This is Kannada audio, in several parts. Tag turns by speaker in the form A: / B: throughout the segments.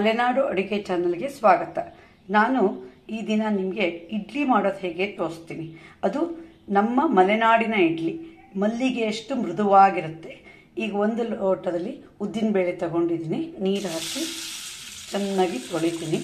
A: ಮಲೆನಾಡು ಅಡುಗೆ ಚಾನಲ್ಗೆ ಸ್ವಾಗತ ನಾನು ಈ ದಿನ ನಿಮಗೆ ಇಡ್ಲಿ ಮಾಡೋದು ಹೇಗೆ ತೋರಿಸ್ತೀನಿ ಅದು ನಮ್ಮ ಮಲೆನಾಡಿನ ಇಡ್ಲಿ ಮಲ್ಲಿಗೆಯಷ್ಟು ಮೃದುವಾಗಿರುತ್ತೆ ಈಗ ಒಂದು ಲೋಟದಲ್ಲಿ ಉದ್ದಿನಬೇಳೆ ತಗೊಂಡಿದ್ದೀನಿ ನೀರು ಹಾಕಿ ಚೆನ್ನಾಗಿ ತೊಳಿತೀನಿ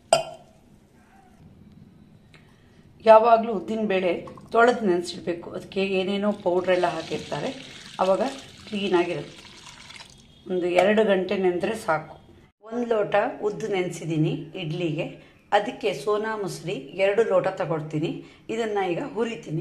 A: ಯಾವಾಗಲೂ ಉದ್ದಿನಬೇಳೆ ತೊಳೆದು ನೆನೆಸಿಡ್ಬೇಕು ಅದಕ್ಕೆ ಏನೇನೋ ಪೌಡ್ರೆಲ್ಲ ಹಾಕಿರ್ತಾರೆ ಆವಾಗ ಕ್ಲೀನಾಗಿರುತ್ತೆ ಒಂದು ಎರಡು ಗಂಟೆ ನೆಂದರೆ ಸಾಕು ಒಂದು ಲೋಟ ಉದ್ದು ನೆನೆಸಿದ್ದೀನಿ ಇಡ್ಲಿಗೆ ಅದಕ್ಕೆ ಸೋನಾ ಮುಸ್ರಿ ಎರಡು ಲೋಟ ತಗೊಳ್ತೀನಿ ಇದನ್ನು ಈಗ ಹುರಿತೀನಿ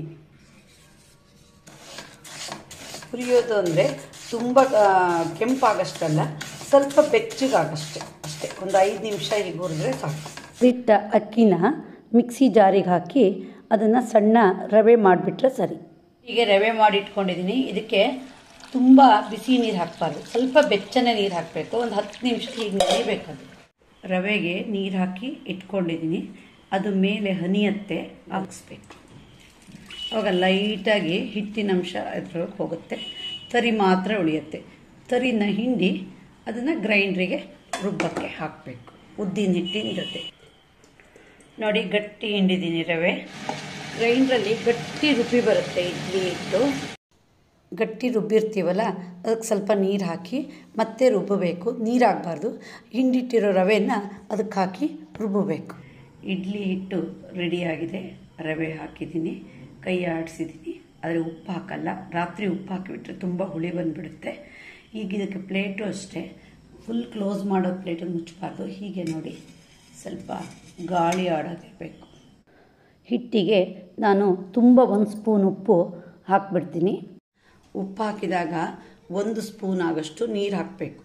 A: ಹುರಿಯೋದು ಅಂದರೆ ತುಂಬ ಆ, ಕೆಂಪಾಗಷ್ಟಲ್ಲ ಸ್ವಲ್ಪ ಬೆಚ್ಚಗಾಗಷ್ಟೆ ಅಷ್ಟೇ ಒಂದು ಐದು ನಿಮಿಷ ಹೀಗೆ ಹುರಿದ್ರೆ ಸಾಕು ಇಟ್ಟ ಅಕ್ಕಿನ ಮಿಕ್ಸಿ ಜಾರಿಗೆ ಹಾಕಿ ಅದನ್ನು ಸಣ್ಣ ರವೆ ಮಾಡಿಬಿಟ್ರೆ ಸರಿ ಹೀಗೆ ರವೆ ಮಾಡಿ ಇಟ್ಕೊಂಡಿದ್ದೀನಿ ಇದಕ್ಕೆ ತುಂಬ ಬಿಸಿ ನೀರು ಹಾಕಬಾರ್ದು ಸ್ವಲ್ಪ ಬೆಚ್ಚನೆ ನೀರು ಹಾಕಬೇಕು ಒಂದು ಹತ್ತು ನಿಮಿಷ ಹೀಗೆ ನೆನೆಯಬೇಕದು ರವೆಗೆ ನೀರು ಹಾಕಿ ಇಟ್ಕೊಂಡಿದ್ದೀನಿ ಅದು ಮೇಲೆ ಹನಿಯತ್ತೆ ಹಾಕಿಸ್ಬೇಕು ಅವಾಗ ಲೈಟಾಗಿ ಹಿಟ್ಟಿನ ಅಂಶ ಅದ್ರೊಳಗೆ ಹೋಗುತ್ತೆ ತರಿ ಮಾತ್ರ ಉಳಿಯುತ್ತೆ ತರಿನ ಹಿಂಡಿ ಅದನ್ನು ಗ್ರೈಂಡ್ರಿಗೆ ರುಬ್ಬಕ್ಕೆ ಹಾಕಬೇಕು ಉದ್ದಿನ ಹಿಟ್ಟಿನ ಜೊತೆ ನೋಡಿ ಗಟ್ಟಿ ಹಿಂಡಿದ್ದೀನಿ ರವೆ ಗ್ರೈಂಡ್ರಲ್ಲಿ ಗಟ್ಟಿ ರುಬ್ಬಿ ಬರುತ್ತೆ ಇಡ್ಲಿ ಹಿಟ್ಟು ಗಟ್ಟಿ ರುಬ್ಬಿರ್ತೀವಲ್ಲ ಅದಕ್ಕೆ ಸ್ವಲ್ಪ ನೀರು ಹಾಕಿ ಮತ್ತೆ ರುಬ್ಬಬೇಕು ನೀರು ಹಾಕಬಾರ್ದು ಹಿಂಡಿಟ್ಟಿರೋ ರವೆನ ಅದಕ್ಕೆ ಹಾಕಿ ರುಬ್ಬಬೇಕು ಇಡ್ಲಿ ಹಿಟ್ಟು ರೆಡಿಯಾಗಿದೆ ರವೆ ಹಾಕಿದ್ದೀನಿ ಕೈ ಆಡಿಸಿದ್ದೀನಿ ಆದರೆ ಉಪ್ಪು ಹಾಕಲ್ಲ ರಾತ್ರಿ ಉಪ್ಪು ಹಾಕಿಬಿಟ್ರೆ ತುಂಬ ಹುಳಿ ಬಂದುಬಿಡುತ್ತೆ ಈಗ ಇದಕ್ಕೆ ಪ್ಲೇಟು ಅಷ್ಟೇ ಫುಲ್ ಕ್ಲೋಸ್ ಮಾಡೋ ಪ್ಲೇಟನ್ನು ಮುಚ್ಚಬಾರ್ದು ಹೀಗೆ ನೋಡಿ ಸ್ವಲ್ಪ ಗಾಳಿ ಆಡೋದಿರಬೇಕು ಹಿಟ್ಟಿಗೆ ನಾನು ತುಂಬ ಒಂದು ಸ್ಪೂನ್ ಉಪ್ಪು ಹಾಕ್ಬಿಡ್ತೀನಿ ಉಪ್ಪು ಹಾಕಿದಾಗ ಒಂದು ಸ್ಪೂನ್ ಆಗಷ್ಟು ನೀರು ಹಾಕಬೇಕು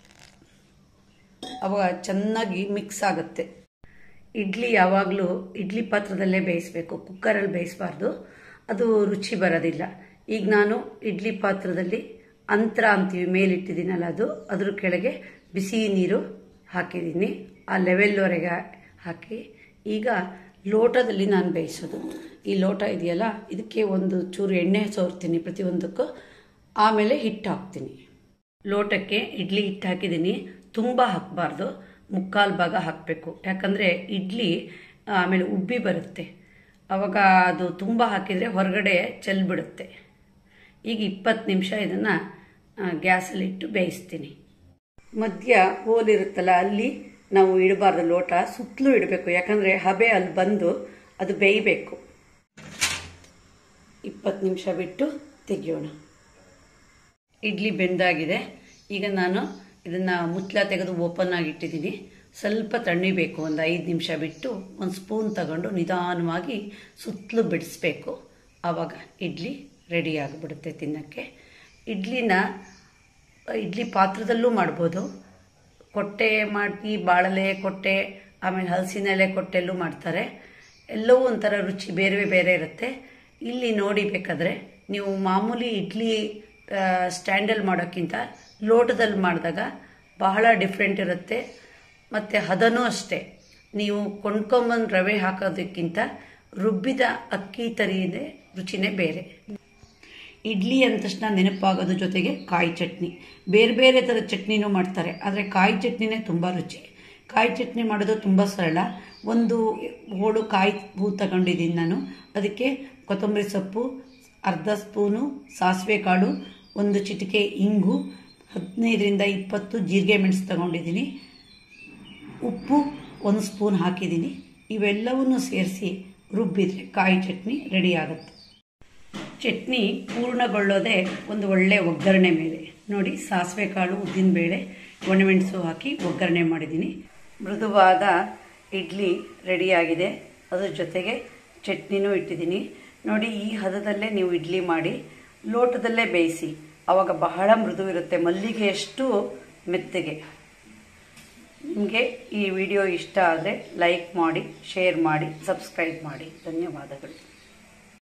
A: ಅವಾಗ ಚೆನ್ನಾಗಿ ಮಿಕ್ಸ್ ಆಗುತ್ತೆ ಇಡ್ಲಿ ಯಾವಾಗಲೂ ಇಡ್ಲಿ ಪಾತ್ರದಲ್ಲೇ ಬೇಯಿಸಬೇಕು ಕುಕ್ಕರಲ್ಲಿ ಬೇಯಿಸಬಾರ್ದು ಅದು ರುಚಿ ಬರೋದಿಲ್ಲ ಈಗ ನಾನು ಇಡ್ಲಿ ಪಾತ್ರದಲ್ಲಿ ಅಂತರ ಅಂತೀವಿ ಮೇಲಿಟ್ಟಿದ್ದೀನಲ್ಲ ಅದು ಅದ್ರ ಕೆಳಗೆ ಬಿಸಿ ನೀರು ಹಾಕಿದ್ದೀನಿ ಆ ಲೆವೆಲ್ವರೆಗೆ ಹಾಕಿ ಈಗ ಲೋಟದಲ್ಲಿ ನಾನು ಬೇಯಿಸೋದು ಈ ಲೋಟ ಇದೆಯಲ್ಲ ಇದಕ್ಕೆ ಒಂದು ಚೂರು ಎಣ್ಣೆ ಸೋರ್ತೀನಿ ಪ್ರತಿಯೊಂದಕ್ಕೂ ಆಮೇಲೆ ಹಿಟ್ಟು ಹಾಕ್ತೀನಿ ಲೋಟಕ್ಕೆ ಇಡ್ಲಿ ಹಿಟ್ಟು ಹಾಕಿದ್ದೀನಿ ತುಂಬ ಹಾಕಬಾರ್ದು ಮುಕ್ಕಾಲು ಭಾಗ ಹಾಕಬೇಕು ಯಾಕಂದರೆ ಇಡ್ಲಿ ಆಮೇಲೆ ಉಬ್ಬಿ ಬರುತ್ತೆ ಆವಾಗ ಅದು ತುಂಬ ಹಾಕಿದರೆ ಹೊರಗಡೆ ಚೆಲ್ಬಿಡುತ್ತೆ ಈಗ ಇಪ್ಪತ್ತು ನಿಮಿಷ ಇದನ್ನು ಗ್ಯಾಸಲ್ಲಿಟ್ಟು ಬೇಯಿಸ್ತೀನಿ ಮಧ್ಯ ಹೋಲಿರುತ್ತಲ್ಲ ಅಲ್ಲಿ ನಾವು ಇಡಬಾರ್ದು ಲೋಟ ಸುತ್ತಲೂ ಇಡಬೇಕು ಯಾಕಂದರೆ ಹಬೆ ಅಲ್ಲಿ ಬಂದು ಅದು ಬೇಯಬೇಕು ಇಪ್ಪತ್ತು ನಿಮಿಷ ಬಿಟ್ಟು ತೆಗಿಯೋಣ ಇಡ್ಲಿ ಬೆಂದಾಗಿದೆ ಈಗ ನಾನು ಇದನ್ನು ಮುಚ್ಚಲ ತೆಗೆದು ಓಪನ್ ಆಗಿಟ್ಟಿದ್ದೀನಿ ಸ್ವಲ್ಪ ತಣ್ಣಿಬೇಕು ಒಂದು ಐದು ನಿಮಿಷ ಬಿಟ್ಟು ಒಂದು ಸ್ಪೂನ್ ತಗೊಂಡು ನಿಧಾನವಾಗಿ ಸುತ್ತಲೂ ಬಿಡಿಸ್ಬೇಕು ಆವಾಗ ಇಡ್ಲಿ ರೆಡಿ ಆಗಿಬಿಡುತ್ತೆ ತಿನ್ನೋಕ್ಕೆ ಇಡ್ಲಿನ ಇಡ್ಲಿ ಪಾತ್ರದಲ್ಲೂ ಮಾಡ್ಬೋದು ಕೊಟ್ಟೆ ಮಾಡಿ ಬಾಳಲೆ ಕೊಟ್ಟೆ ಆಮೇಲೆ ಹಲಸಿನ ಎಲೆ ಕೊಟ್ಟೆಲ್ಲೂ ಮಾಡ್ತಾರೆ ಎಲ್ಲವೂ ಒಂಥರ ರುಚಿ ಬೇರೆ ಬೇರೆ ಇರುತ್ತೆ ಇಲ್ಲಿ ನೋಡಿ ಬೇಕಾದರೆ ನೀವು ಮಾಮೂಲಿ ಇಡ್ಲಿ ಸ್ಟ್ಯಾಂಡಲ್ಲಿ ಮಾಡೋಕ್ಕಿಂತ ಲೋಟದಲ್ಲಿ ಮಾಡಿದಾಗ ಬಹಳ ಡಿಫ್ರೆಂಟ್ ಇರುತ್ತೆ ಮತ್ತು ಹದನೂ ಅಷ್ಟೇ ನೀವು ಕೊಂಡ್ಕೊಂಬಂದು ರವೆ ಹಾಕೋದಕ್ಕಿಂತ ರುಬ್ಬಿದ ಅಕ್ಕಿ ತರಿಯದೆ ರುಚಿನೇ ಬೇರೆ ಇಡ್ಲಿ ಅಂದ ತಕ್ಷಣ ನೆನಪಾಗೋದ್ರ ಜೊತೆಗೆ ಕಾಯಿ ಚಟ್ನಿ ಬೇರೆ ಬೇರೆ ಥರದ ಚಟ್ನಿನೂ ಮಾಡ್ತಾರೆ ಆದರೆ ಕಾಯಿ ಚಟ್ನಿನೇ ತುಂಬ ರುಚಿ ಕಾಯಿ ಚಟ್ನಿ ಮಾಡೋದು ತುಂಬ ಸರಳ ಒಂದು ಹೋಳು ಕಾಯಿ ಹೂ ತಗೊಂಡಿದ್ದೀನಿ ನಾನು ಅದಕ್ಕೆ ಕೊತ್ತಂಬರಿ ಸೊಪ್ಪು ಅರ್ಧ ಸ್ಪೂನು ಸಾಸಿವೆ ಕಾಳು ಒಂದು ಚಿಟಿಕೆ ಇಂಗು ಹದಿನೈದರಿಂದ ಇಪ್ಪತ್ತು ಜೀರಿಗೆ ಮೆಣಸು ತಗೊಂಡಿದ್ದೀನಿ ಉಪ್ಪು ಒಂದು ಸ್ಪೂನ್ ಹಾಕಿದ್ದೀನಿ ಇವೆಲ್ಲವನ್ನೂ ಸೇರಿಸಿ ರುಬ್ಬಿದರೆ ಕಾಯಿ ಚಟ್ನಿ ರೆಡಿ ಆಗುತ್ತೆ ಚಟ್ನಿ ಪೂರ್ಣಗೊಳ್ಳೋದೇ ಒಂದು ಒಳ್ಳೆ ಒಗ್ಗರಣೆ ಮೇಲೆ ನೋಡಿ ಸಾಸಿವೆ ಕಾಳು ಉದ್ದಿನಬೇಳೆ ಒಣಮೆಣಸು ಹಾಕಿ ಒಗ್ಗರಣೆ ಮಾಡಿದ್ದೀನಿ ಮೃದುವಾದ ಇಡ್ಲಿ ರೆಡಿಯಾಗಿದೆ ಅದ್ರ ಜೊತೆಗೆ ಚಟ್ನಿನೂ ಇಟ್ಟಿದ್ದೀನಿ ನೋಡಿ ಈ ಹದದಲ್ಲೇ ನೀವು ಇಡ್ಲಿ ಮಾಡಿ ಲೋಟದಲ್ಲೇ ಬೇಯಿಸಿ ಆವಾಗ ಬಹಳ ಮೃದು ಇರುತ್ತೆ ಮಲ್ಲಿಗೆಯಷ್ಟು ಮೆತ್ತಗೆ ನಿಮಗೆ ಈ ವಿಡಿಯೋ ಇಷ್ಟ ಆದರೆ ಲೈಕ್ ಮಾಡಿ ಶೇರ್ ಮಾಡಿ ಸಬ್ಸ್ಕ್ರೈಬ್ ಮಾಡಿ ಧನ್ಯವಾದಗಳು